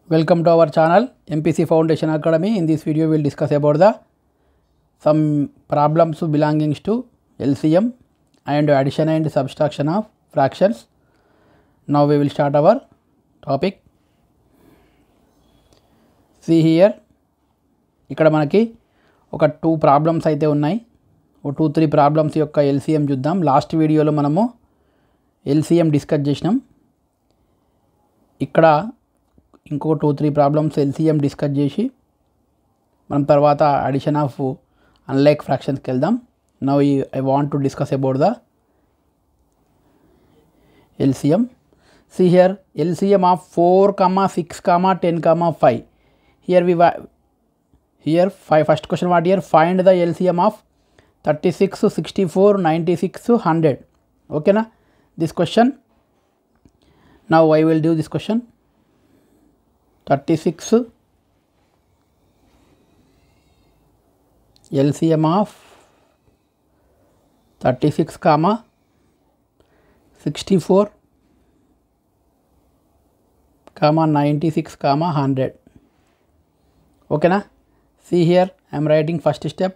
Welcome to our channel MPC Foundation Academy. In this video, we will discuss about the some problems belonging to LCM and addition and subtraction of fractions. Now we will start our topic. See here, ఇక్కడ మనకి ఒక two problems అయితే ఉన్నాయి ఓ two three problems యొక్క LCM చూద్దాం last వీడియోలో మనము ఎల్సిఎం డిస్కస్ చేసినాం ఇక్కడ ఇంకో two three problems LCM discuss చేసి మనం తర్వాత అడిషన్ ఆఫ్ అన్లైక్ ఫ్రాక్షన్స్కి వెళ్దాం now I want to discuss about the LCM see here LCM of four comma six comma ten comma five here we here five first question what here find the lcm of 36 64 96 100 okay na this question now i will do this question 36 lcm of 36 comma 64 comma 96 comma 100 okay na see here i am writing first step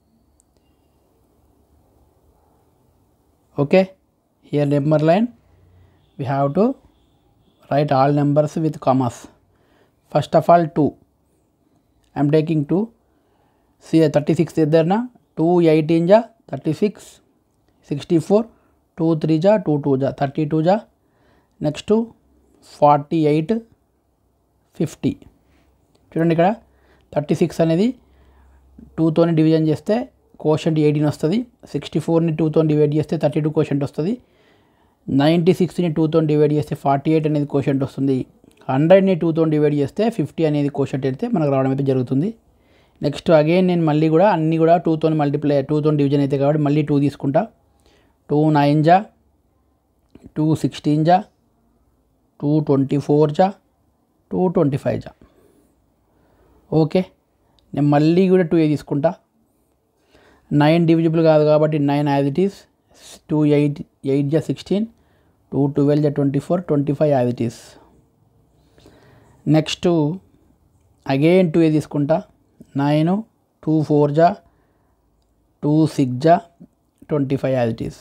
okay here number line we have to write all numbers with commas first of all 2 i am taking 2 see here 36 is there na 2 18 ja 36 64 2 3 ja 2 2 ja 32 ja next 48 50 చూడండి ఇక్కడ thirty six అనేది టూతోని division చేస్తే quotient eighteen వస్తుంది sixty ఫోర్ని టూతో divide చేస్తే thirty two quotient వస్తుంది నైంటీ సిక్స్ని టూతో డివైడ్ చేస్తే ఫార్టీ ఎయిట్ అనేది కోషంట్ వస్తుంది హండ్రెడ్ని టూతో డివైడ్ చేస్తే ఫిఫ్టీ అనేది కోషంట్ అయితే మనకు రావడం అయితే జరుగుతుంది నెక్స్ట్ అగైన్ నేను మళ్ళీ కూడా అన్నీ కూడా టూతో మల్టిప్లై టూతో డివిజన్ అయితే కాబట్టి మళ్ళీ టూ తీసుకుంటా టూ నైన్ జా టూ సిక్స్టీన్ జా టూ ట్వంటీ ఫోర్ జా టూ ట్వంటీ ఫైవ్ జా ఓకే నేను మళ్ళీ కూడా టూ ఏ తీసుకుంటా నైన్ డివిజిబుల్ కాదు కాబట్టి nine as it is two eight eight జా సిక్స్టీన్ టూ ట్వెల్వ్ జా twenty four twenty five as it is next again two ఏ తీసుకుంటా నైన్ టూ ఫోర్ జా టూ సిక్స్ జా twenty five as it is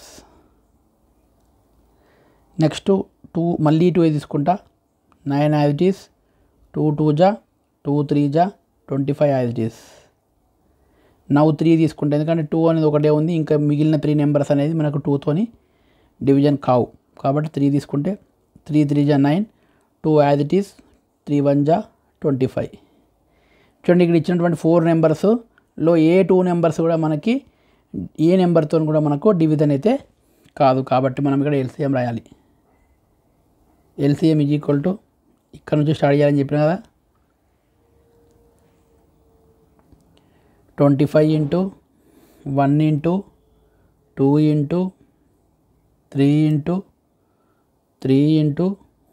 next two మళ్ళీ two ఏ తీసుకుంటా nine as it is two two జా two three జా twenty five as it is now three తీసుకుంటే ఎందుకంటే టూ అనేది ఒకటే ఉంది ఇంకా మిగిలిన త్రీ నెంబర్స్ అనేది మనకు టూతోని డివిజన్ కావు కాబట్టి త్రీ తీసుకుంటే త్రీ త్రీ జా nine two as it is three one జా ట్వంటీ ఫైవ్ చూడండి ఇక్కడ ఇచ్చినటువంటి ఫోర్ నెంబర్స్లో ఏ టూ నెంబర్స్ కూడా మనకి ఏ నెంబర్తో కూడా మనకు డివిజన్ అయితే కాదు కాబట్టి మనం ఇక్కడ ఎల్సీఎం రాయాలి ఎల్సీఎం ఈజ్ ఈక్వల్ టు ఇక్కడ నుంచి స్టార్ట్ చేయాలని చెప్పిన కదా twenty five into one into two into three into three into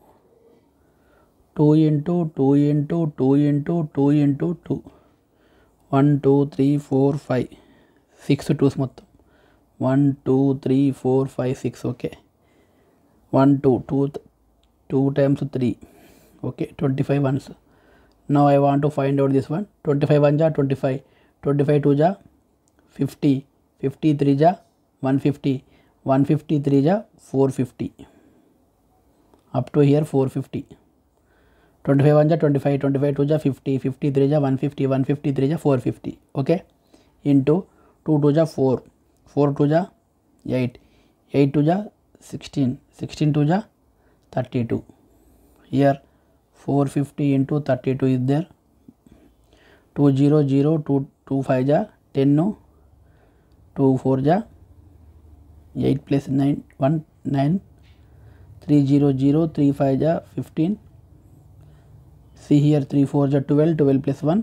two into two into two into two into two one two three four five six twos మొత్తం one two three four five six okay one two two two times three okay twenty five ones no I want to find out this one twenty five one జా twenty five twenty five two జా fifty fifty three జా one fifty one fifty three జా four fifty up to here four fifty twenty five one జా twenty five twenty five two జా fifty fifty three జా one fifty one fifty three జా four fifty okay into two two జా four four two జా eight eight two జా sixteen sixteen two జా thirty two here four fifty into thirty two is there two zero zero two two five జా ten two four జా eight plus nine one nine three zero zero three five జా fifteen see here three four జా twelve twelve plus one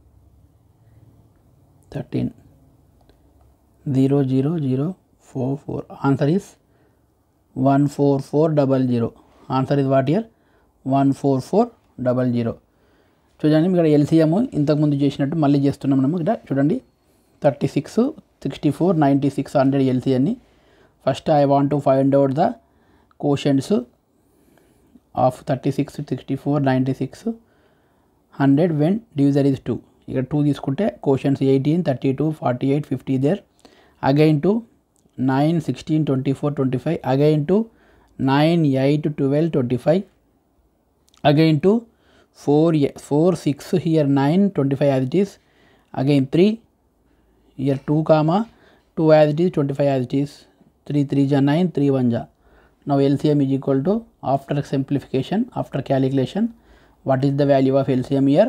thirteen zero zero zero four four answer is one four four double zero answer is what here one four four double zero చూడండి ఇక్కడ LCM ఇంతకుముందు చేసినట్టు మళ్ళీ చేస్తున్నాం మనము ఇక్కడ చూడండి thirty six sixty four ninety six hundred ఎల్సీఎన్ని first I want to find out the quotients of thirty six sixty four ninety six hundred when divisor is two ఇక్కడ టూ తీసుకుంటే questions eighteen thirty two forty eight fifty there again to nine sixteen twenty four twenty five again to nine eight twelve twenty five again to 4 ye- 4 6 here 9 25 as it is again 3 here 2 comma 2 as it is 25 as it is 3 3 ja 9 3 1 ja now LCM is equal to after simplification after calculation what is the value of LCM here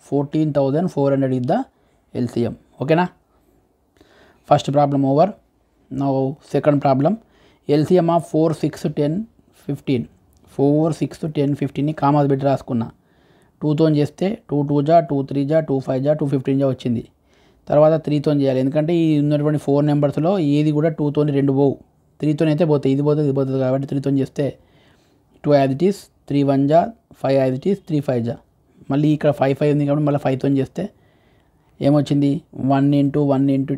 14400 is the LCM okay na first problem over now second problem LCM of 4 6 10 15 four six ten ఫిఫ్టీన్ని commas పెట్టి రాసుకున్నా టూతో చేస్తే two two జా two three జా two five జా two fifteen జా వచ్చింది తర్వాత త్రీతో చేయాలి ఎందుకంటే ఈ ఉన్నటువంటి ఫోర్ నెంబర్స్లో ఏది కూడా టూతో రెండు పోవు త్రీతో అయితే పోతాయి ఇది పోతుంది ఇది పోతుంది కాబట్టి త్రీతో చేస్తే two as it is three one జా five as it is three five జా మళ్ళీ ఇక్కడ ఫైవ్ ఫైవ్ ఉంది కాబట్టి మళ్ళీ ఫైవ్తో చేస్తే ఏమొచ్చింది one into one into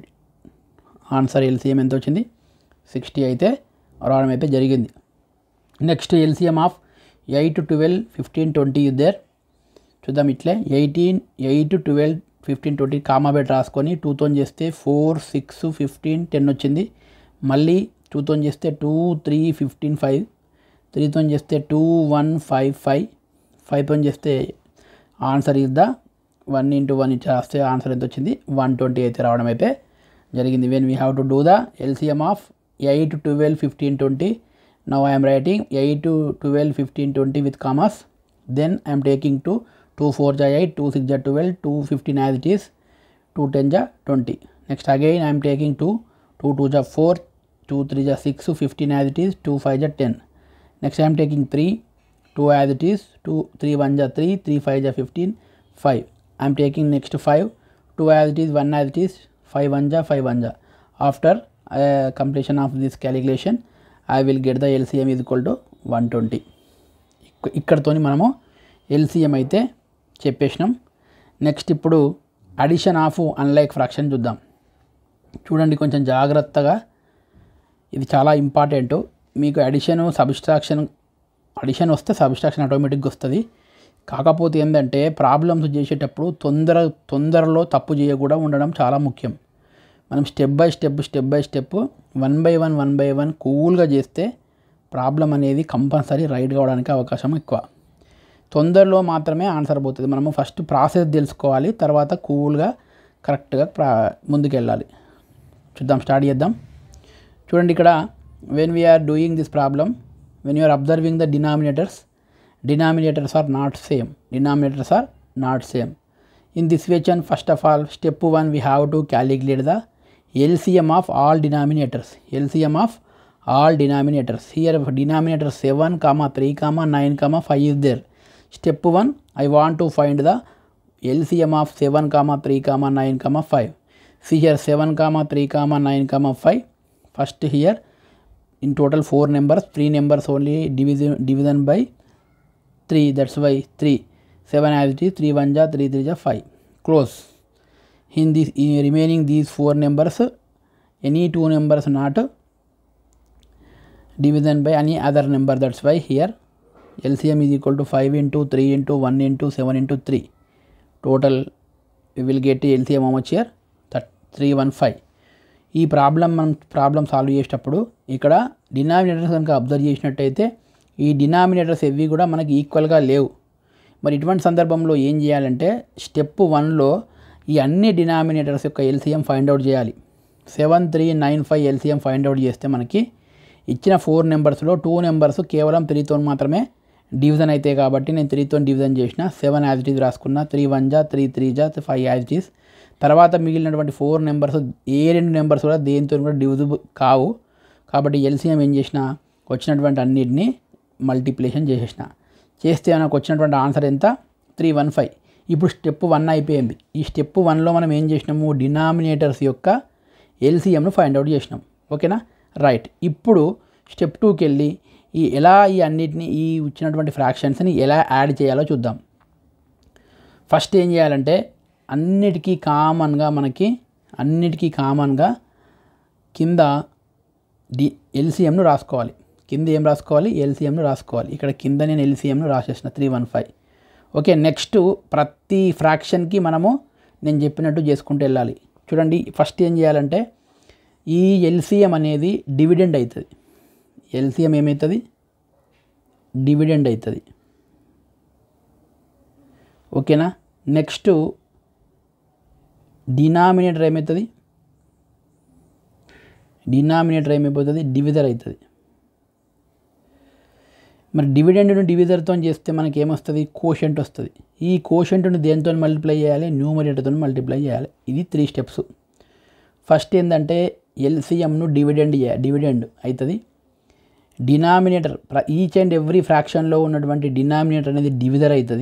answer LCM ఎంత వచ్చింది సిక్స్టీ అయితే రావడం అయితే జరిగింది next LCM of eight twelve fifteen twenty there చూద్దాం ఇట్లే eighteen eight twelve fifteen twenty comma బెట్ రాసుకొని టూతో చేస్తే ఫోర్ సిక్స్ ఫిఫ్టీన్ టెన్ వచ్చింది మళ్ళీ టూతో చేస్తే టూ త్రీ ఫిఫ్టీన్ ఫైవ్ త్రీతో చేస్తే టూ వన్ ఫైవ్ ఫైవ్ ఫైవ్తో చేస్తే answer is the one into one ఇచ్చి రాస్తే ఆన్సర్ ఎంత వచ్చింది వన్ ట్వంటీ అయితే రావడం అయితే జరిగింది when we have to do the LCM of eight twelve fifteen twenty now I am writing 8 to 12 15 20 with commas then I am taking to 2 4 ja 8 2 6 ja 12 2 15 as it is 2 10 ja 20 next again I am taking 2 2 2 ja 4 2 3 ja 6 15 as it is 2 5 ja 10 next I am taking 3 2 as it is 2 3 1 ja 3 3 5 ja 15 5 I am taking next 5 2 as it is 1 as it is 5 1 ja 5 1 ja after uh, completion of this calculation I will get the LCM is equal to one twenty ఇక్కడతోని మనము LCM అయితే చెప్పేసినాం next ఇప్పుడు addition of unlike fraction చూద్దాం చూడండి కొంచెం జాగ్రత్తగా ఇది చాలా ఇంపార్టెంట్ మీకు అడిషన్ సబ్స్ట్రాక్షన్ అడిషన్ వస్తే సబ్స్ట్రాక్షన్ ఆటోమేటిక్గా వస్తుంది కాకపోతే ఏంటంటే ప్రాబ్లమ్స్ చేసేటప్పుడు తొందర తొందరలో తప్పు చేయకుండా ఉండడం చాలా ముఖ్యం మనం step by step step by step one by one one by one కూల్గా చేస్తే ప్రాబ్లం అనేది కంపల్సరీ రైట్ కావడానికి అవకాశం ఎక్కువ తొందరలో మాత్రమే ఆన్సర్ పోతుంది మనము ఫస్ట్ ప్రాసెస్ తెలుసుకోవాలి తర్వాత కూల్గా కరెక్ట్గా ప్రా ముందుకెళ్ళాలి చూద్దాం స్టార్ట్ చేద్దాం చూడండి ఇక్కడ when we are doing this problem when you are observing the denominators denominators are not same denominators are not same in this situation first of all step 1 we have to calculate the LCM of all denominators LCM of all denominators here denominator 7 comma 3 comma 9 comma 5 is there step 1 I want to find the LCM of 7 comma 3 comma 9 comma 5 see here 7 comma 3 comma 9 comma 5 first here in total 4 numbers 3 numbers only division division by 3 that's why 3 7 as it is 3 1 ja 3 3 ja 5 close in this in remaining these four numbers any two numbers not division by any other number that's why here LCM is equal to 5 into 3 into 1 into 7 into 3 total we will get LCM how much here 315 ఈ problem మనం problem solve చేసేటప్పుడు ఇక్కడ denominators కనుక observe చేసినట్టయితే ఈ denominators ఎవి కూడా మనకి ఈక్వల్గా లేవు మరి ఇటువంటి సందర్భంలో ఏం చేయాలంటే స్టెప్ వన్లో ఈ అన్ని డినామినేటర్స్ యొక్క ఎల్సిఎం ఫైండ్ అవుట్ చేయాలి seven three nine five LCM find out చేస్తే మనకి ఇచ్చిన ఫోర్ నెంబర్స్లో టూ నెంబర్స్ కేవలం త్రీతో మాత్రమే డివిజన్ అయితే కాబట్టి నేను త్రీతో డివిజన్ చేసిన సెవెన్ యాజ్ ఇట్ ఈజ్ రాసుకున్నా త్రీ వన్ జా త్రీ త్రీ జా ఫైవ్ యాజ్ ఇట్ ఈస్ తర్వాత మిగిలినటువంటి ఫోర్ నెంబర్స్ ఏ రెండు నెంబర్స్ కూడా దేనితో కూడా డివిజిబుల్ కావు కాబట్టి ఎల్సిఎం ఏం చేసిన వచ్చినటువంటి అన్నిటిని మల్టిప్లికేషన్ చేసేసిన చేస్తే మనకు వచ్చినటువంటి ఆన్సర్ ఎంత త్రీ వన్ ఫైవ్ ఇప్పుడు స్టెప్ వన్ అయిపోయింది ఈ స్టెప్ వన్లో మనం ఏం చేసినాము డినామినేటర్స్ యొక్క ఎల్సిఎంను ఫైండ్ అవుట్ చేసినాం ఓకేనా రైట్ ఇప్పుడు స్టెప్ టూకి వెళ్ళి ఈ ఎలా ఈ అన్నిటిని ఈ ఇచ్చినటువంటి ఫ్రాక్షన్స్ని ఎలా యాడ్ చేయాలో చూద్దాం ఫస్ట్ ఏం చేయాలంటే అన్నిటికీ కామన్గా మనకి అన్నిటికీ కామన్గా కింద డి ఎల్సిఎంను రాసుకోవాలి కింద ఏం రాసుకోవాలి ఎల్సిఎంను రాసుకోవాలి ఇక్కడ కింద నేను ఎల్సిఎంను రాసేసిన three one five okay next ప్రతి ఫ్రాక్షన్కి మనము నేను చెప్పినట్టు చేసుకుంటూ వెళ్ళాలి చూడండి ఫస్ట్ ఏం చేయాలంటే ఈ ఎల్సిఎం అనేది డివిడెండ్ అవుతుంది ఎల్సిఎం ఏమవుతుంది డివిడెండ్ అవుతుంది ఓకేనా నెక్స్ట్ డినామినేటర్ ఏమవుతుంది డినామినేటర్ ఏమైపోతుంది డివిజర్ అవుతుంది మరి డివిడెండ్ను డివిజర్తో చేస్తే మనకి ఏమొస్తుంది కోషెంట్ వస్తుంది ఈ కోషెంట్ను దేంతో మల్టిప్లై చేయాలి న్యూమరేటర్తో మల్టిప్లై చేయాలి ఇది త్రీ స్టెప్స్ ఫస్ట్ ఏంటంటే ఎల్సిఎంను డివిడెండ్ డివిడెండ్ అవుతుంది డినామినేటర్ ఈచ్ అండ్ ఎవ్రీ ఫ్రాక్షన్లో ఉన్నటువంటి డినామినేటర్ అనేది డివిజర్ అవుతుంది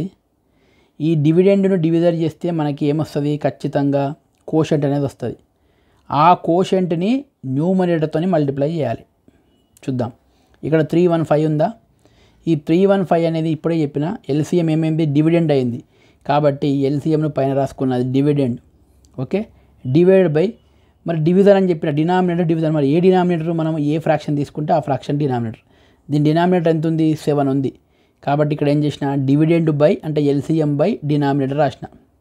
ఈ డివిడెండ్ను డివిజర్ చేస్తే మనకి ఏమొస్తుంది ఖచ్చితంగా కోషెంట్ అనేది వస్తుంది ఆ కోషెంట్ని న్యూమరేటర్తో మల్టిప్లై చేయాలి చూద్దాం ఇక్కడ త్రీ వన్ ఫైవ్ ఉందా ఈ త్రీ వన్ ఫైవ్ అనేది ఇప్పుడే చెప్పిన ఎల్సిఎం ఏమేమి డివిడెండ్ అయింది కాబట్టి ఎల్సిఎంను పైన రాసుకున్నది డివిడెండ్ ఓకే డివైడ్ బై మరి డివిజన్ అని చెప్పిన డినామినేటర్ డివిజన్ మరి ఏ డినామినేటర్ మనం ఏ ఫ్రాక్షన్ తీసుకుంటే ఆ ఫ్రాక్షన్ డినామినేటర్ దీని డినామినేటర్ ఎంత ఉంది సెవెన్ ఉంది కాబట్టి ఇక్కడ ఏం చేసిన డివిడెండ్ బై అంటే ఎల్సిఎం బై డినామినేటర్ రాసిన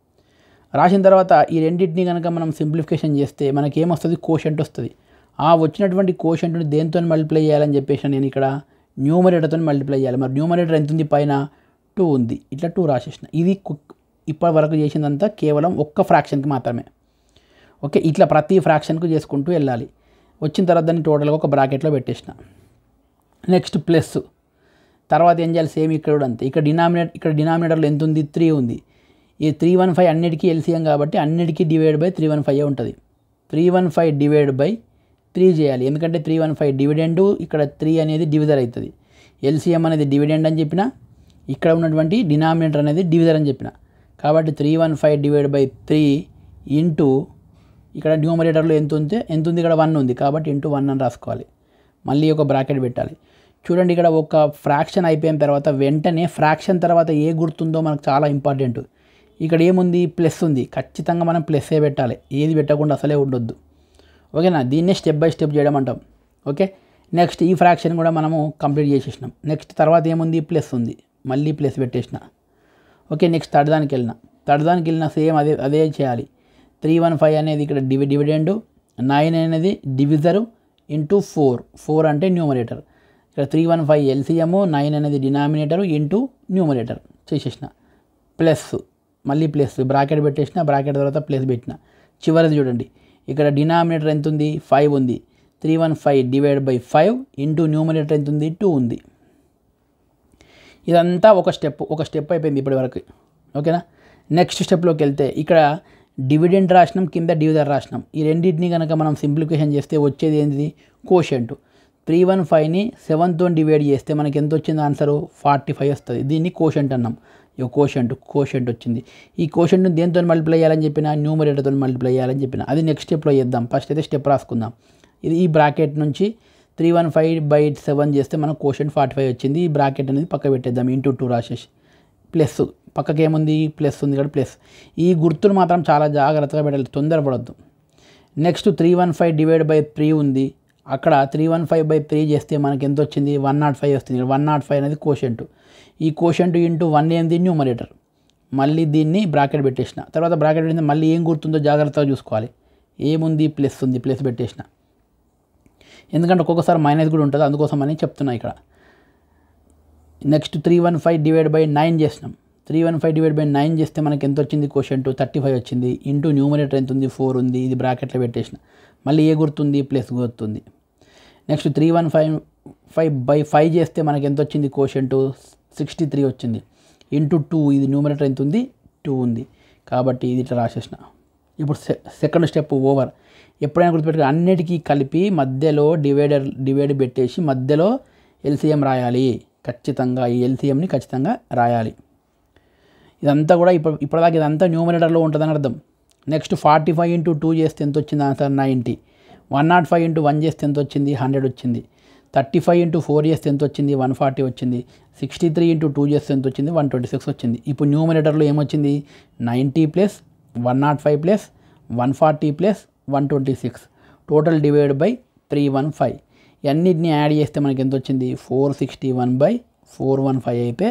రాసిన తర్వాత ఈ రెండింటిని కనుక మనం సింప్లిఫికేషన్ చేస్తే మనకి ఏమొస్తుంది కోషెంట్ వస్తుంది ఆ వచ్చినటువంటి కోషెంట్ని దేంతో మల్టిప్లై చేయాలని చెప్పేసి నేను ఇక్కడ న్యూమరేటర్తో మల్టిప్లై చేయాలి మరి న్యూమరేటర్ ఎంత ఉంది పైన టూ ఉంది ఇట్లా టూ రాసేసిన ఇది ఇప్పటి వరకు చేసిందంతా కేవలం ఒక్క ఫ్రాక్షన్కి మాత్రమే ఓకే ఇట్లా ప్రతి ఫ్రాక్షన్కు చేసుకుంటూ వెళ్ళాలి వచ్చిన తర్వాత దాన్ని టోటల్గా ఒక బ్రాకెట్లో పెట్టేసిన నెక్స్ట్ ప్లస్ తర్వాత ఏం చేయాలి సేమ్ ఇక్కడ కూడా అంతే ఇక్కడ డినామినేట్ ఇక్కడ డినామినేటర్లో ఎంత ఉంది త్రీ ఉంది ఈ త్రీ వన్ ఫైవ్ అన్నిటికీ ఎల్సిఎం కాబట్టి అన్నిటికీ divide by three one five ఉంటుంది three one five divide by three చేయాలి ఎందుకంటే త్రీ వన్ ఫైవ్ డివిడెండ్ ఇక్కడ త్రీ అనేది డివిజర్ అవుతుంది ఎల్సిఎం అనేది డివిడెండ్ అని చెప్పిన ఇక్కడ ఉన్నటువంటి డినామినేటర్ అనేది డివిజర్ అని చెప్పిన కాబట్టి three one five divide by three into ఇక్కడ న్యూమరేటర్లో ఎంత ఉంటే ఎంత ఉంది ఇక్కడ వన్ ఉంది కాబట్టి ఇంటూ వన్ అని రాసుకోవాలి మళ్ళీ ఒక బ్రాకెట్ పెట్టాలి చూడండి ఇక్కడ ఒక ఫ్రాక్షన్ అయిపోయిన తర్వాత వెంటనే ఫ్రాక్షన్ తర్వాత ఏ గుర్తుందో మనకు చాలా ఇంపార్టెంట్ ఇక్కడ ఏముంది ప్లస్ ఉంది ఖచ్చితంగా మనం ప్లస్సే పెట్టాలి ఏది పెట్టకుండా అసలే ఉండొద్దు ఓకేనా దీన్నే స్టెప్ బై స్టెప్ చేయడం అంటాం ఓకే నెక్స్ట్ ఈ ఫ్రాక్షన్ కూడా మనము కంప్లీట్ చేసేసినాం నెక్స్ట్ తర్వాత ఏముంది ప్లస్ ఉంది మళ్ళీ ప్లస్ పెట్టేసిన ఓకే నెక్స్ట్ థర్డ్ దానికి వెళ్ళిన థర్డ్ దానికి వెళ్ళిన సేమ్ అదే అదే చేయాలి త్రీ వన్ ఫైవ్ అనేది ఇక్కడ డివి డివిడెండ్ నైన్ అనేది డివిజరు ఇంటూ ఫోర్ ఫోర్ అంటే న్యూమరేటర్ ఇక్కడ three one five LCM nine అనేది డినామినేటరు ఇంటూ న్యూమరేటర్ చేసేసిన ప్లస్ మళ్ళీ ప్లస్ బ్రాకెట్ పెట్టేసిన బ్రాకెట్ తర్వాత ప్లస్ పెట్టిన చివరిది చూడండి ఇక్కడ డినామినేటర్ ఎంత ఉంది ఫైవ్ ఉంది three one five divide by five into numerator ఎంత ఉంది టూ ఉంది ఇదంతా ఒక స్టెప్ ఒక స్టెప్ అయిపోయింది ఇప్పటి వరకు ఓకేనా నెక్స్ట్ స్టెప్లోకి వెళ్తే ఇక్కడ డివిడెండ్ రాసినాం కింద డివిజర్ రాసినాం ఈ రెండింటిని కనుక మనం సింప్లిఫికేషన్ చేస్తే వచ్చేది ఏంటిది కోషెంట్ త్రీ వన్ ఫైవ్ని సెవెన్తో డివైడ్ చేస్తే మనకి ఎంత వచ్చింది ఆన్సరు ఫార్టీ ఫైవ్ వస్తుంది దీన్ని కోషెంట్ అన్నాం ఇక కోషెంట్ కోషెంట్ వచ్చింది ఈ కోషెంట్ని దేంతో మల్టిప్లై చేయాలని చెప్పిన న్యూమరేటర్తో మల్టిప్లై చేయాలని చెప్పిన అది నెక్స్ట్ స్టెప్లో చేద్దాం ఫస్ట్ అయితే స్టెప్ రాసుకుందాం ఇది ఈ బ్రాకెట్ నుంచి three one five by seven చేస్తే మనకు కోషెంట్ ఫార్టీ ఫైవ్ వచ్చింది ఈ బ్రాకెట్ అనేది పక్క పెట్టేద్దాం ఇంటూ టూ రాసేసి ప్లస్ పక్కకి ఏముంది ప్లస్ ఉంది ఇక్కడ ప్లస్ ఈ గుర్తులు మాత్రం చాలా జాగ్రత్తగా పెట్టాలి తొందరపడద్దు next three one five divide by three ఉంది అక్కడ three one five by three చేస్తే మనకి ఎంత వచ్చింది వన్ నాట్ ఫైవ్ వస్తుంది వన్ నాట్ ఫైవ్ అనేది కోషెంట్ ఈ కోషెంట్ ఇంటూ వన్ ఏంది న్యూమరేటర్ మళ్ళీ దీన్ని బ్రాకెట్ పెట్టేసిన తర్వాత బ్రాకెట్ పెట్టింది మళ్ళీ ఏం గుర్తుందో జాగ్రత్తగా చూసుకోవాలి ఏముంది ప్లస్ ఉంది ప్లస్ పెట్టేసిన ఎందుకంటే ఒక్కొక్కసారి మైనస్ కూడా ఉంటుంది అందుకోసం అని చెప్తున్నా ఇక్కడ next three one five divide by nine చేసినాం three one five divide by nine చేస్తే మనకి ఎంత వచ్చింది క్వశ్చన్ థర్టీ ఫైవ్ వచ్చింది ఇంటూ న్యూమరేటర్ ఎంత ఉంది ఫోర్ ఉంది ఇది బ్రాకెట్లో పెట్టేసిన మళ్ళీ ఏ గుర్తుంది ప్లస్ గుర్తుంది next three one five five by five చేస్తే మనకి ఎంత వచ్చింది క్వశ్చన్ సిక్స్టీ త్రీ వచ్చింది ఇంటూ టూ ఇది న్యూమరేటర్ ఎంత ఉంది టూ ఉంది కాబట్టి ఇది ఇట్లా రాసేసిన ఇప్పుడు సె సెకండ్ స్టెప్ ఓవర్ ఎప్పుడైనా గుర్తుపెట్టుకో అన్నిటికీ కలిపి మధ్యలో డివైడర్ డివైడ్ పెట్టేసి మధ్యలో ఎల్సిఎం రాయాలి ఖచ్చితంగా ఈ ఎల్సిఎంని ఖచ్చితంగా రాయాలి ఇదంతా కూడా ఇప్పుడు ఇప్పటిదాకా ఇదంతా న్యూమరేటర్లో ఉంటుందని అర్థం next forty five into two చేస్తే ఎంత వచ్చింది answer ninety one nought five into one చేస్తే ఎంత వచ్చింది హండ్రెడ్ వచ్చింది థర్టీ ఫైవ్ ఇంటూ ఫోర్ చేస్తే ఎంత వచ్చింది వన్ ఫార్టీ వచ్చింది సిక్స్టీ త్రీ ఇంటూ టూ చేస్తే ఎంత వచ్చింది వన్ ట్వంటీ సిక్స్ వచ్చింది ఇప్పుడు న్యూమరేటర్లో ఏమొచ్చింది ninety plus one nought five plus one forty plus one twenty six total divide by three one five ఇవన్నిటిని యాడ్ చేస్తే మనకి ఎంత వచ్చింది four sixty one by four one five అయితే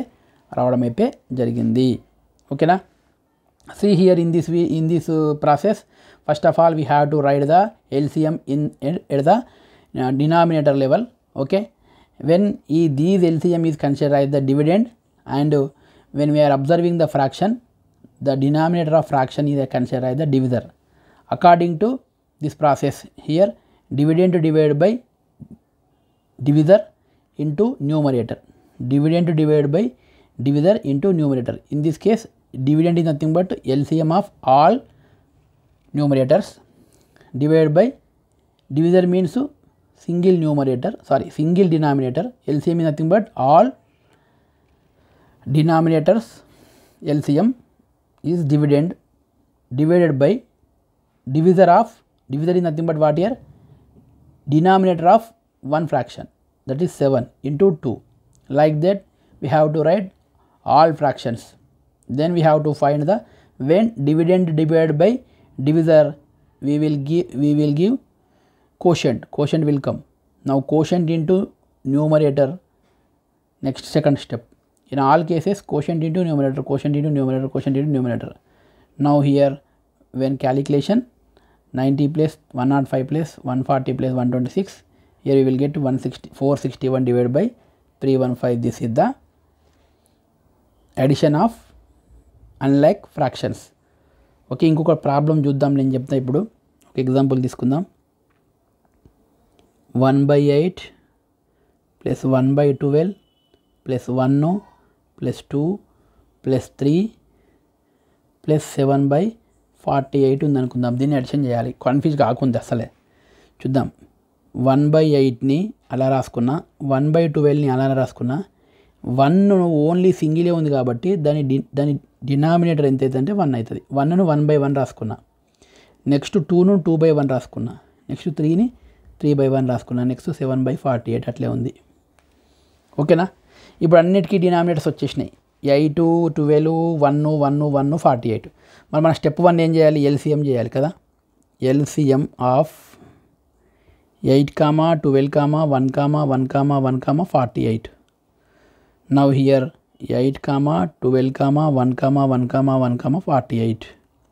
రావడం అయితే జరిగింది ఓకేనా see here in this we in this uh, process first of all we have to write the lcm in at, at the uh, denominator level okay when e, these lcm is considered as the dividend and uh, when we are observing the fraction the denominator of fraction is considered as the divisor according to this process here dividend divided by divisor into numerator dividend divided by divisor into numerator in this case dividend is nothing but LCM of all numerators divided by divisor means single numerator sorry single denominator LCM is nothing but all denominators LCM is dividend divided by divisor of divisor is nothing but what here denominator of one fraction that is 7 into 2 like that we have to write all fractions then we have to find the when dividend divided by divisor we will give we will give quotient quotient will come now quotient into numerator next second step in all cases quotient into numerator quotient into numerator quotient into numerator now here when calculation 90 plus 105 plus 140 plus 126 here we will get 160 461 divided by 315 this is the addition of unlike fractions okay ఇంకొక problem చూద్దాం నేను చెప్తా ఇప్పుడు ఒక example తీసుకుందాం one by eight plus one by twelve plus one plus two plus three plus seven by forty eight ఉంది అనుకుందాం దీన్ని అడిషన్ చేయాలి కన్ఫ్యూజ్ కాకుండా అసలే చూద్దాం వన్ బై ఎయిట్ని అలా రాసుకున్నా వన్ బై ట్వెల్వ్ని అలా రాసుకున్నా వన్ ఓన్లీ సింగిలే ఉంది కాబట్టి దాని డి దాని డినామినేటర్ ఎంత అవుతుంది అంటే వన్ అవుతుంది వన్ను వన్ బై వన్ రాసుకున్నా నెక్స్ట్ టూను టూ బై వన్ రాసుకున్నా నెక్స్ట్ త్రీని త్రీ బై వన్ రాసుకున్నా next seven by forty eight అట్లే ఉంది ఓకేనా ఇప్పుడు అన్నిటికీ డినామినేటర్స్ వచ్చేసినాయి eight twelve one one one forty eight మరి మన స్టెప్ వన్ ఏం చేయాలి ఎల్సిఎం చేయాలి కదా LCM of eight comma twelve comma one comma one comma one comma forty eight now here 8 comma 12 comma 1 comma 1 comma 1 comma 48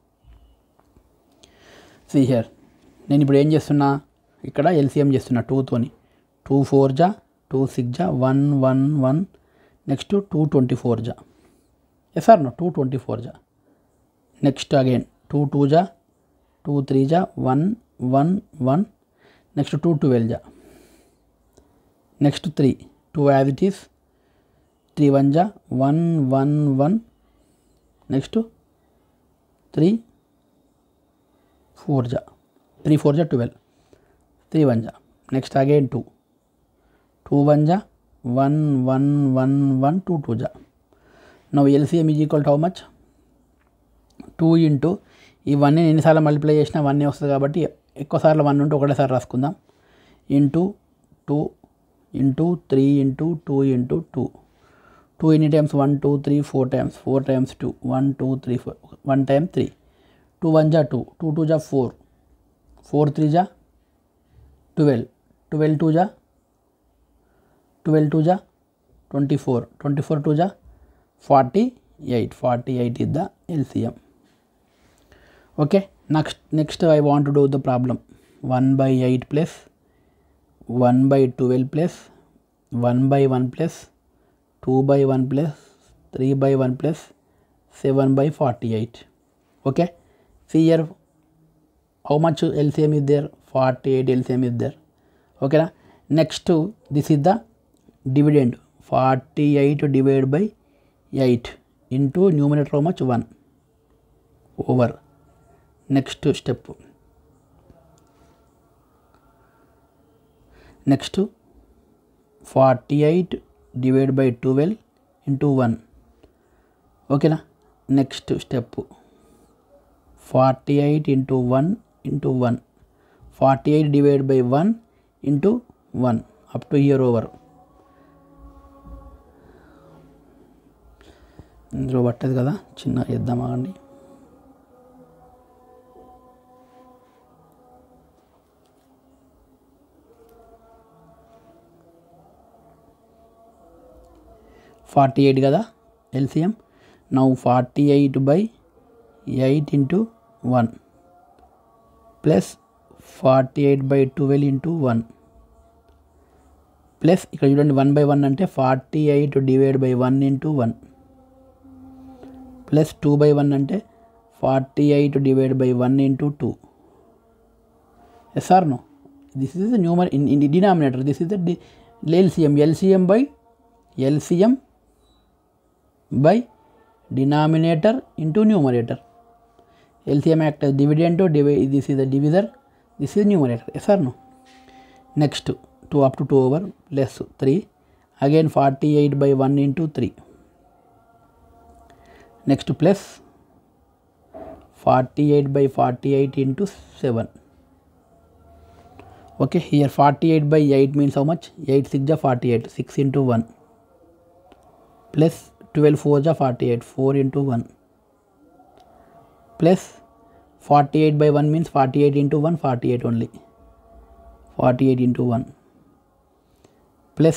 see here నేను ఇప్పుడు ఏం చేస్తున్నా ఇక్కడ ఎల్సిఎం చేస్తున్నా టూతోని టూ ఫోర్ జా టూ సిక్స్ జా one one one next two twenty four జా yes or no two twenty four జా నెక్స్ట్ అగైన్ టూ టూ జా టూ త్రీ జా one one one next two twelve జా next three two as it is three one జా one one one next three four జా three four జా twelve three one జా next again two two one జా one one one one two two జా now LCM is equal to how much two into ఈ one ఎన్నిసార్లు multiply చేసినా one వస్తుంది కాబట్టి ఎక్కువసార్లు వన్ ఉంటే ఒకటేసారి రాసుకుందాం into two into three into two into two two ఎన్ని times one two three four times four times two one two three four one time three two one జా టూ టూ టూ జా four four three జా twelve twelve two జా twelve two జా twenty four twenty four two జా forty eight forty eight is the LCM okay next next I want to do the problem one by eight plus one by twelve plus one by one plus two by one plus three by one plus seven by forty eight okay see here how much LCM is there forty eight LCM is there ఓకేనా next this is the dividend forty eight divide by eight into numerator how much one over next step next forty eight divide by twelve into one ఓకేనా next step forty eight into one into one forty eight divide by one into one up to here over ఇందులో పట్టదు కదా చిన్న చేద్దామా అండి forty eight కదా LCM. Now 48 by 8 into 1 plus 48 by 12 into 1 plus ఇక్కడ చూడండి వన్ బై వన్ అంటే forty eight divide by one into one plus two by one అంటే forty eight divide by one into two yes or no this is the number in in denominator this is the LCM LCM by LCM by denominator into numerator LCM act as dividend to divi this is the divisor this is numerator yes or no next 2 up to 2 over less 3 again 48 by 1 into 3 next plus 48 by 48 into 7 okay here 48 by 8 means how much 8 6 ja 48 6 into 1 plus 12 4 ja 48 4 into 1 plus 48 by 1 means 48 into 1 48 only 48 into 1 plus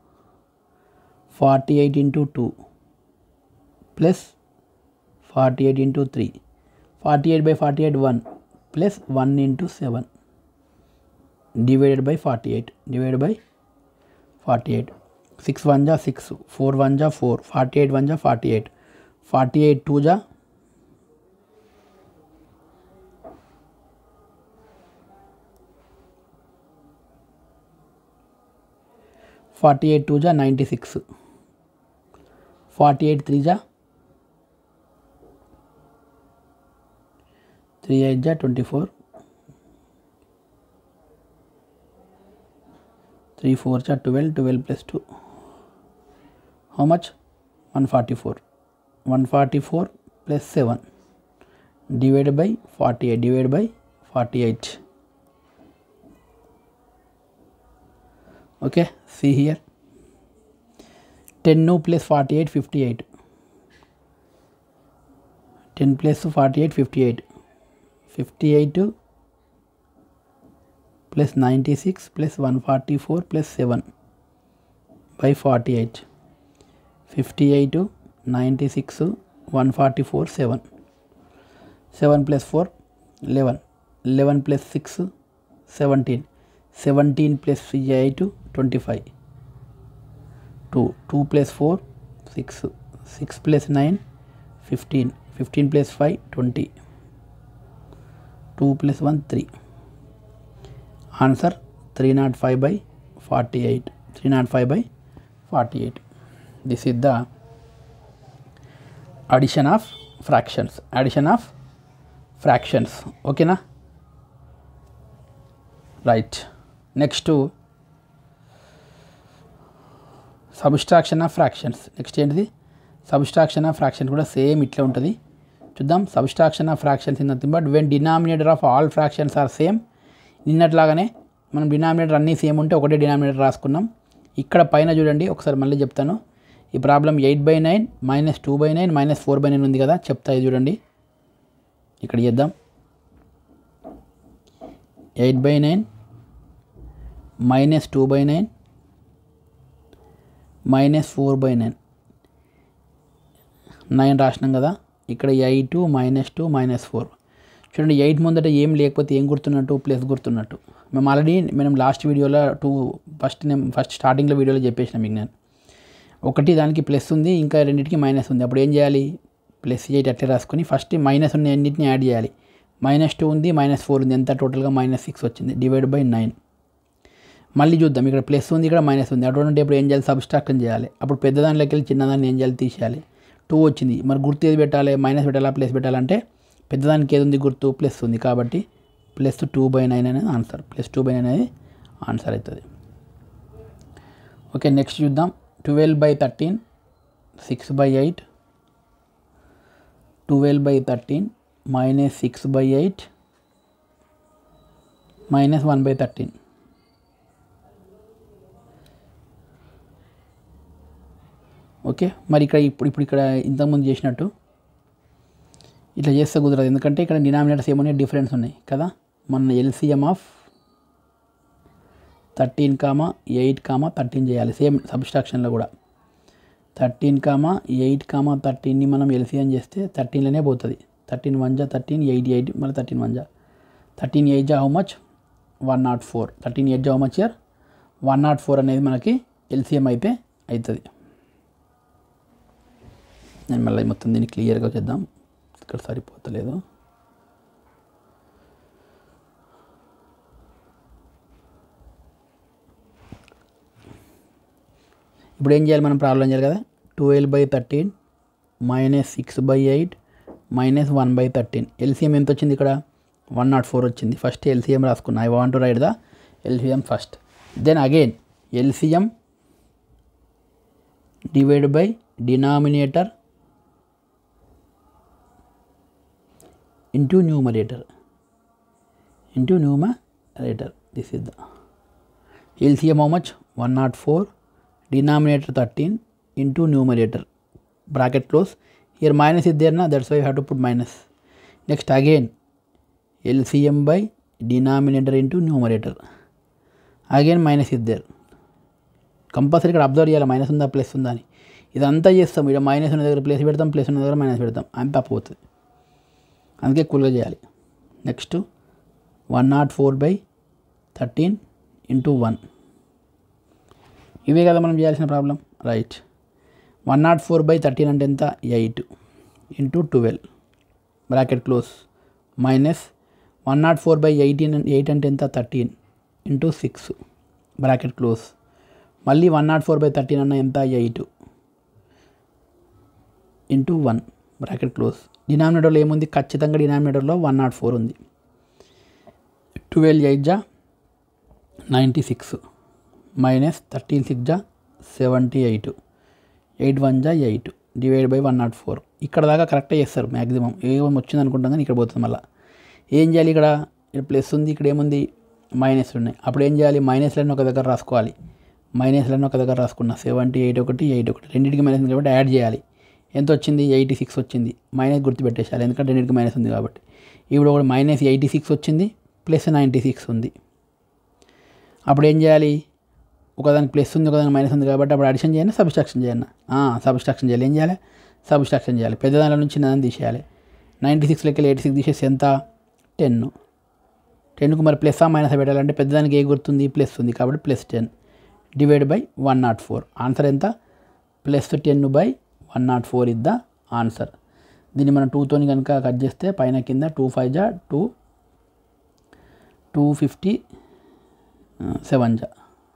48 into 2 plus 48 into 3 48 by 48 1 plus 1 into 7 divided by 48 divided by 48 6 1 ja 6 4 1 ja 4 48 1 ja 48 48 2 ja forty eight two జా ninety six forty eight three జా three eight జా twenty four three four జా twelve twelve plus two how much one forty four one forty four plus seven divide by forty eight divide by forty eight okay see here 10 no plus 48 58 10 plus 48 58 58 plus 96 plus 144 plus 7 by 48 58 96 144 7 7 plus 4 11 11 plus 6 17 17 plus 8 25 2 2 plus 4 6 6 plus 9 15 15 plus 5 20 2 plus 1 3 answer 305 by 48 305 by 48 this is the addition of fractions addition of fractions okay na right next subtraction of fractions next ఏంటిది subtraction of fraction కూడా same ఇట్లా ఉంటుంది చూద్దాం subtraction of fractions in nothing but when denominator of all fractions are same నిన్నట్లాగానే మనం denominator అన్నీ same ఉంటే ఒకటే డినామినేటర్ రాసుకున్నాం ఇక్కడ పైన చూడండి ఒకసారి మళ్ళీ చెప్తాను ఈ problem eight by nine minus two by nine minus four by nine ఉంది కదా చెప్తా ఇది చూడండి ఇక్కడ చేద్దాం eight by nine minus two by nine minus four by nine nine రాసినాం కదా ఇక్కడ eight minus two minus four చూడండి ఎయిట్ ముందట ఏం లేకపోతే ఏం గుర్తున్నట్టు ప్లస్ గుర్తున్నట్టు మేము ఆల్రెడీ మనం లాస్ట్ వీడియోలో టూ ఫస్ట్ నేను ఫస్ట్ స్టార్టింగ్లో వీడియోలో చెప్పేసిన మీకు నేను ఒకటి దానికి ప్లస్ ఉంది ఇంకా రెండింటికి మైనస్ ఉంది అప్పుడు ఏం చేయాలి ప్లస్ ఎయిట్ అట్లే రాసుకొని ఫస్ట్ మైనస్ ఉన్న అన్నింటిని యాడ్ చేయాలి మైనస్ టూ ఉంది మైనస్ ఫోర్ ఉంది ఎంత టోటల్గా మైనస్ సిక్స్ వచ్చింది డివైడ్ బై నైన్ మళ్ళీ చూద్దాం ఇక్కడ ప్లస్ ఉంది ఇక్కడ మైనస్ ఉంది అటువంటి ఇప్పుడు ఏం చేయాలి సబ్స్ట్రాక్షన్ చేయాలి అప్పుడు పెద్ద దానిలోకి వెళ్ళి చిన్నదాన్ని ఏం చేయాలి తీసేయాలి టూ వచ్చింది మరి గుర్తు ఏది పెట్టాలి మైనస్ పెట్టాలా ప్లస్ పెట్టాలంటే పెద్దదానికి ఏది ఉంది గుర్తు ప్లస్ ఉంది కాబట్టి ప్లస్ టూ బై నైన్ అనేది answer plus two by nine అనేది ఆన్సర్ అవుతుంది ఓకే నెక్స్ట్ చూద్దాం twelve by thirteen six by eight twelve by thirteen minus six by eight minus one by thirteen okay మరి ఇక్కడ ఇప్పుడు ఇప్పుడు ఇక్కడ ఇంతకుముందు చేసినట్టు ఇట్లా చేస్తే కుదరదు ఎందుకంటే ఇక్కడ డినామినేటర్స్ ఏమున్నాయి డిఫరెన్స్ ఉన్నాయి కదా మన LCM of thirteen comma eight comma thirteen చేయాలి సేమ్ సబ్స్ట్రాక్షన్లో కూడా థర్టీన్ కామా ఎయిట్ కామా థర్టీన్ని మనం ఎల్సిఎం చేస్తే థర్టీన్లోనే పోతుంది థర్టీన్ వన్ జా థర్టీన్ ఎయిట్ ఎయిట్ మళ్ళీ థర్టీన్ వన్ జా థర్టీన్ ఎయిట్ జా how much one nought four thirteen eight జా how much here one nought four అనేది మనకి ఎల్సిఎం అయితే అవుతుంది నేను మళ్ళీ మొత్తం దీన్ని క్లియర్గా చేద్దాం ఇక్కడ సరిపోతలేదు ఇప్పుడు ఏం చేయాలి మనం ప్రాబ్లం చేయాలి కదా twelve by thirteen minus six by eight minus one by thirteen LCM ఎంత వచ్చింది ఇక్కడ వన్ నాట్ ఫోర్ వచ్చింది ఫస్ట్ ఎల్సిఎం రాసుకున్నా I want to write the LCM first then again LCM divide by denominator into numerator into numerator this is the LCM how much 104 denominator 13 into numerator bracket close here minus is there na that's why you have to put minus next again LCM by denominator into numerator again minus is there compulsory ఇక్కడ observe చేయాలి minus ఉందా plus ఉందా అని ఇదంతా చేస్తాం ఇక్కడ minus ఉన్న దగ్గర ప్లస్ పెడతాం ప్లస్ ఉన్న దగ్గర మైనస్ పెడతాం అంత తప్పిపోతుంది అందుకే కూల్గా చేయాలి next one nought four by thirteen into one ఇవే కదా మనం చేయాల్సిన problem right one nought four by thirteen అంటే ఎంత eight into twelve bracket close minus one nought four by eighteen eight అంటే ఎంత thirteen into six bracket close మళ్ళీ one nought four by thirteen అన్న ఎంత eight into one bracket close డినామినేటర్లో ఏముంది ఖచ్చితంగా డినామినేటర్లో వన్ నాట్ ఫోర్ ఉంది ట్వెల్వ్ ఎయిట్ జా ninety six minus thirteen six జా సెవెంటీ ఎయిట్ ఎయిట్ వన్ జా eight divide by one nought four ఇక్కడ దాకా కరెక్టే చేస్తారు మ్యాక్సిమం ఏమో వచ్చింది అనుకుంటాం కానీ ఇక్కడ పోతుంది మళ్ళీ ఏం చేయాలి ఇక్కడ ఇక్కడ ప్లస్ ఉంది ఇక్కడ ఏముంది మైనస్ ఉన్నాయి అప్పుడు ఏం చేయాలి మైనస్లను ఒక దగ్గర రాసుకోవాలి మైనస్లను ఒక దగ్గర రాసుకున్నా సెవెంటీ ఎయిట్ ఒకటి ఎయిట్ ఒకటి రెండింటికి మైనస్ ఉంది కాబట్టి యాడ్ చేయాలి ఎంత వచ్చింది ఎయిటీ సిక్స్ వచ్చింది మైనస్ గుర్తుపెట్టేసాలి ఎందుకంటే రెండింటికి మైనస్ ఉంది కాబట్టి ఇప్పుడు ఒకటి మైనస్ ఎయిటీ సిక్స్ వచ్చింది ప్లస్ నైంటీ సిక్స్ ఉంది అప్పుడు ఏం చేయాలి ఒకదానికి ప్లస్ ఉంది ఒకదానికి మైనస్ ఉంది కాబట్టి అప్పుడు అడిషన్ చేయండి సబ్స్ట్రాక్షన్ చేయండి సబ్స్ట్రాక్షన్ చేయాలి ఏం చేయాలి సబ్స్ట్రాక్షన్ చేయాలి పెద్ద దానిలో నుంచి చిన్నదాన్ని తీసేయాలి నైంటీ సిక్స్ లెక్కలు ఎయిటీ సిక్స్ తీసేసి ఎంత టెన్ టెన్కు మరి ప్లస్ ఆ మైనస్ పెట్టాలంటే పెద్దదానికి ఏ గుర్తుంది ప్లస్ ఉంది కాబట్టి plus ten divide by one nought four answer ఎంత plus ten by one nought four ఇద్ద ఆన్సర్ దీన్ని మనం టూతోని కనుక కట్ చేస్తే పైన కింద టూ ఫైవ్ జా టూ టూ ఫిఫ్టీ సెవెన్ జా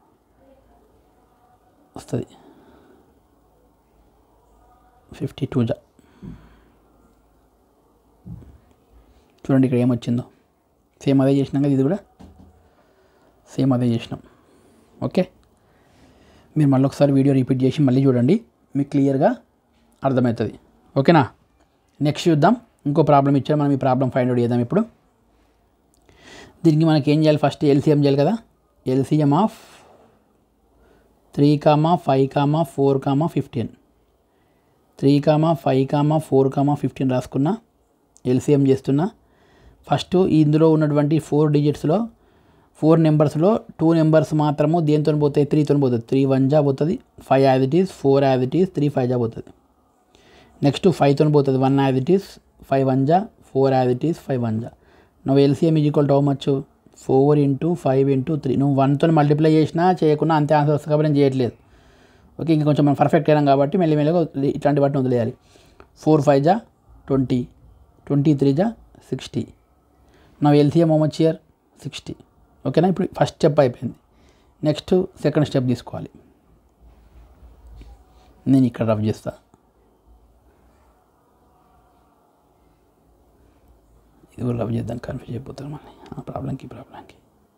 వస్తుంది ఫిఫ్టీ టూ జా చూడండి ఇక్కడ ఏమొచ్చిందో సేమ్ అదే చేసినాం కదా ఇది కూడా సేమ్ అదే చేసినాం ఓకే మీరు మళ్ళీ ఒకసారి వీడియో రిపీట్ చేసి మళ్ళీ చూడండి మీకు క్లియర్గా అర్థమవుతుంది ఓకేనా నెక్స్ట్ చూద్దాం ఇంకో ప్రాబ్లం ఇచ్చారు మనం ఈ ప్రాబ్లం ఫైండ్ అవుట్ చేద్దాం ఇప్పుడు దీనికి మనకి ఏం చేయాలి ఫస్ట్ ఎల్సిఎం చేయాలి కదా LCM of three comma five comma four comma fifteen three comma five comma four comma fifteen రాసుకున్నా ఎల్సిఎం చేస్తున్నా ఫస్ట్ ఇందులో ఉన్నటువంటి ఫోర్ డిజిట్స్లో ఫోర్ నెంబర్స్లో టూ నెంబర్స్ మాత్రము దేంతో పోతాయి త్రీతో పోతుంది త్రీ వన్ జా పోతుంది five as it is four as it is three five జా పోతుంది నెక్స్ట్ ఫైవ్తో పోతుంది one as it is five one జా four as it is five one జా నువ్వు LCM is equal to how much four into five into three నువ్వు వన్తో multiply చేసినా చేయకున్నా అంతే ఆన్సర్ వస్తుంది కాబట్టి నేను చేయట్లేదు ఓకే ఇంకా కొంచెం మనం పర్ఫెక్ట్ అయినాం కాబట్టి మెల్లి మెల్లిగా ఇట్లాంటి వాటిని వదిలేయాలి ఫోర్ ఫైవ్ జా ట్వంటీ ట్వంటీ త్రీ జా సిక్స్టీ నా LCM how much here sixty ఓకేనా ఇప్పుడు ఫస్ట్ స్టెప్ అయిపోయింది నెక్స్ట్ సెకండ్ స్టెప్ తీసుకోవాలి నేను ఇక్కడ రఫ్ చేస్తా ఇది కూడా రఫ్ చేద్దాం కన్ఫ్యూజ్ అయిపోతాను మళ్ళీ ఆ ప్రాబ్లంకి ఈ ప్రాబ్లంకి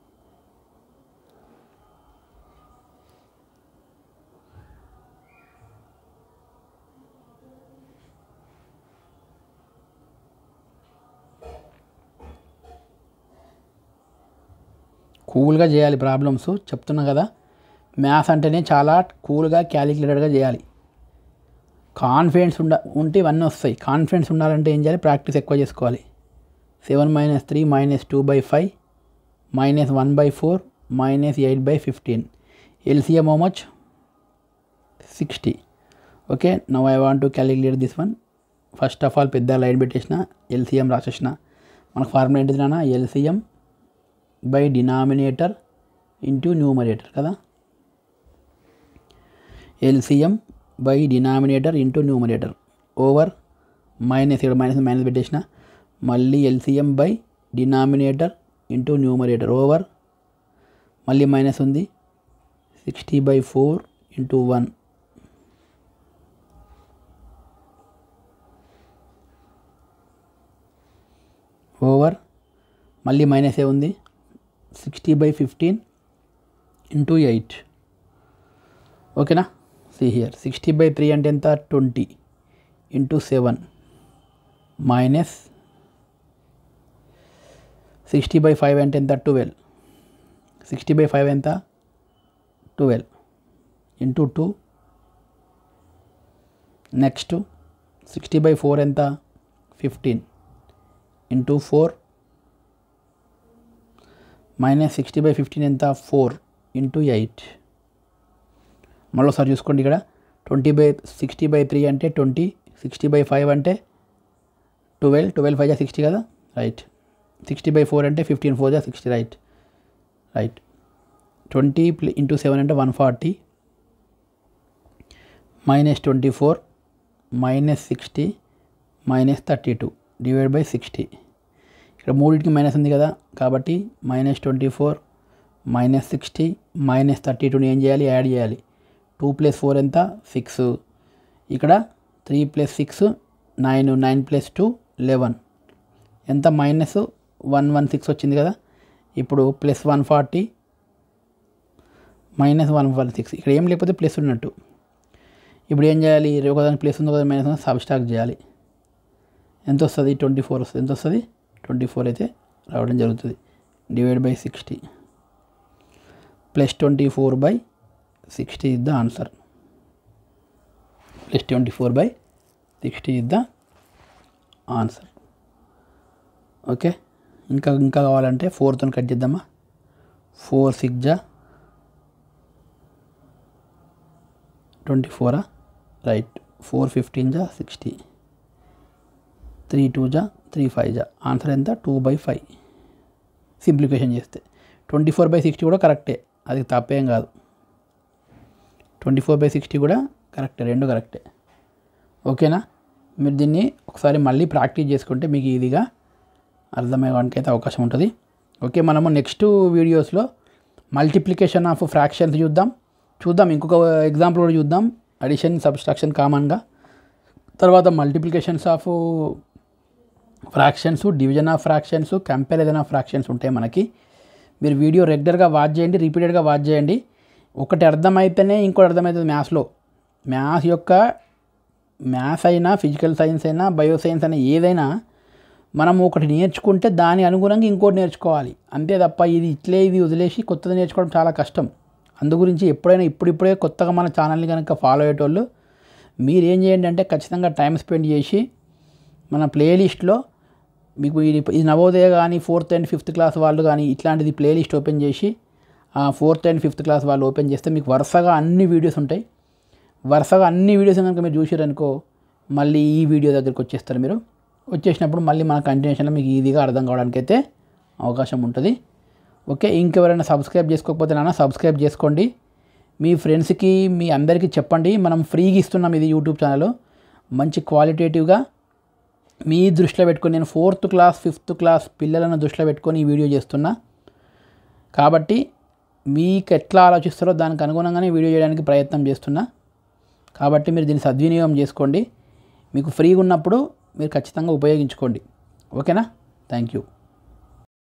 కూల్గా చేయాలి ప్రాబ్లమ్స్ చెప్తున్నా కదా మ్యాథ్స్ అంటేనే చాలా కూల్గా క్యాలిక్యులేటెడ్గా చేయాలి కాన్ఫిడెన్స్ ఉండ ఉంటే ఇవన్నీ వస్తాయి కాన్ఫిడెన్స్ ఉండాలంటే ఏం చేయాలి ప్రాక్టీస్ ఎక్కువ చేసుకోవాలి seven minus three minus two by five minus one by four minus eight by fifteen LCM how much sixty okay now I want to calculate this one first of all పెద్ద line పెట్టేసిన LCM రాసేసిన మనకు formula ఏంటిది నాన్న LCM by denominator into numerator కదా LCM by denominator into numerator over minus ఇక్కడ minus minus పెట్టేసిన మళ్ళీ LCM by denominator into numerator over మళ్ళీ మైనస్ ఉంది sixty by four into one over మళ్ళీ మైనస్ ఏ ఉంది sixty by fifteen into eight ఓకేనా see here sixty by three అంటే ఎంత twenty into seven minus sixty by five అంటే ఎంత ట్వెల్వ్ సిక్స్టీ బై ఫైవ్ ఎంత twelve into two next sixty by four ఎంత fifteen into four minus sixty by fifteen ఎంత four into eight మళ్ళీసారి చూసుకోండి ఇక్కడ twenty by sixty by three అంటే twenty sixty by five అంటే ట్వెల్వ్ ట్వెల్వ్ ఫైవ్ జా sixty కదా రైట్ సిక్స్టీ బై ఫోర్ అంటే ఫిఫ్టీన్ ఫోర్ జా sixty right right twenty into seven అంటే one forty minus twenty four minus sixty minus thirty two divide by sixty ఇక్కడ మూడింటికి minus ఉంది కదా కాబట్టి minus twenty four minus sixty minus thirty టూని ఏం చేయాలి యాడ్ చేయాలి టూ ప్లస్ ఫోర్ ఎంత సిక్స్ ఇక్కడ three plus six nine nine plus two eleven ఎంత మైనస్ వన్ వన్ సిక్స్ వచ్చింది కదా ఇప్పుడు plus one forty minus one one six ఇక్కడ ఏం లేకపోతే ప్లస్ ఉన్నట్టు ఇప్పుడు ఏం చేయాలి ఒకదాని ప్లస్ ఉంది ఒకదాని మైనస్ ఉంది సబ్స్టాక్ చేయాలి ఎంత వస్తుంది ట్వంటీ ఫోర్ వస్తుంది ఎంత వస్తుంది ట్వంటీ ఫోర్ అయితే రావడం జరుగుతుంది divide by sixty plus twenty four by sixty is the answer plus twenty four by sixty is the answer okay ఇంకా ఇంకా కావాలంటే ఫోర్తో కట్ చేద్దామా ఫోర్ సిక్స్ జా ట్వంటీ ఫోరా రైట్ ఫోర్ ఫిఫ్టీన్ జా సిక్స్టీ త్రీ టూ జా త్రీ ఫైవ్ జా ఆన్సర్ ఎంత టూ బై ఫైవ్ సింప్లిఫికేషన్ చేస్తే ట్వంటీ ఫోర్ బై సిక్స్టీ కూడా కరెక్టే అది తప్పేం కాదు ట్వంటీ ఫోర్ బై సిక్స్టీ కూడా కరెక్టే రెండు కరెక్టే ఓకేనా మీరు దీన్ని ఒకసారి మళ్ళీ ప్రాక్టీస్ చేసుకుంటే మీకు ఈజీగా అర్థమయ్యడానికి అయితే అవకాశం ఉంటుంది ఓకే మనము నెక్స్ట్ వీడియోస్లో మల్టిప్లికేషన్ ఆఫ్ ఫ్రాక్షన్స్ చూద్దాం చూద్దాం ఇంకొక ఎగ్జాంపుల్ కూడా చూద్దాం అడిషన్ సబ్స్ట్రాక్షన్ కామన్గా తర్వాత multiplications of fractions division of fractions comparison of fractions ఉంటాయి మనకి మీరు వీడియో రెగ్యులర్గా వాచ్ చేయండి రిపీటెడ్గా వాచ్ చేయండి ఒకటి అర్థమైతేనే ఇంకోటి అర్థమవుతుంది మ్యాథ్స్లో మ్యాథ్స్ యొక్క మ్యాథ్స్ అయినా ఫిజికల్ సైన్స్ అయినా బయో సైన్స్ అయినా ఏదైనా మనం ఒకటి నేర్చుకుంటే దాని అనుగుణంగా ఇంకోటి నేర్చుకోవాలి అంతే తప్ప ఇది ఇట్లే ఇది వదిలేసి కొత్తది నేర్చుకోవడం చాలా కష్టం అందు గురించి ఎప్పుడైనా ఇప్పుడిప్పుడే కొత్తగా మన ఛానల్ని కనుక ఫాలో అయ్యేటోళ్ళు మీరు ఏం చేయండి అంటే ఖచ్చితంగా టైం స్పెండ్ చేసి మన ప్లేలిస్ట్లో మీకు ఇది ఇది నవోదయ కానీ ఫోర్త్ అండ్ ఫిఫ్త్ క్లాస్ వాళ్ళు కానీ ఇట్లాంటిది ప్లేలిస్ట్ ఓపెన్ చేసి ఆ ఫోర్త్ అండ్ ఫిఫ్త్ క్లాస్ వాళ్ళు ఓపెన్ చేస్తే మీకు వరుసగా అన్ని వీడియోస్ ఉంటాయి వరుసగా అన్ని వీడియోస్ కనుక మీరు చూసారనుకో మళ్ళీ ఈ వీడియో దగ్గరికి వచ్చేస్తారు మీరు వచ్చేసినప్పుడు మళ్ళీ మన కంటిన్యూషన్లో మీకు ఈజీగా అర్థం కావడానికి అయితే అవకాశం ఉంటుంది ఓకే ఇంకెవరైనా సబ్స్క్రైబ్ చేసుకోకపోతే నాన్న సబ్స్క్రైబ్ చేసుకోండి మీ ఫ్రెండ్స్కి మీ అందరికీ చెప్పండి మనం ఫ్రీగా ఇస్తున్నాం ఇది యూట్యూబ్ ఛానల్ మంచి క్వాలిటేటివ్గా మీ దృష్టిలో పెట్టుకొని నేను ఫోర్త్ క్లాస్ ఫిఫ్త్ క్లాస్ పిల్లలను దృష్టిలో పెట్టుకొని ఈ వీడియో చేస్తున్నా కాబట్టి మీకు ఎట్లా ఆలోచిస్తారో దానికి అనుగుణంగానే వీడియో చేయడానికి ప్రయత్నం చేస్తున్నా కాబట్టి మీరు దీన్ని సద్వినియోగం చేసుకోండి మీకు ఫ్రీగా ఉన్నప్పుడు మీరు ఖచ్చితంగా ఉపయోగించుకోండి ఓకేనా థ్యాంక్ యూ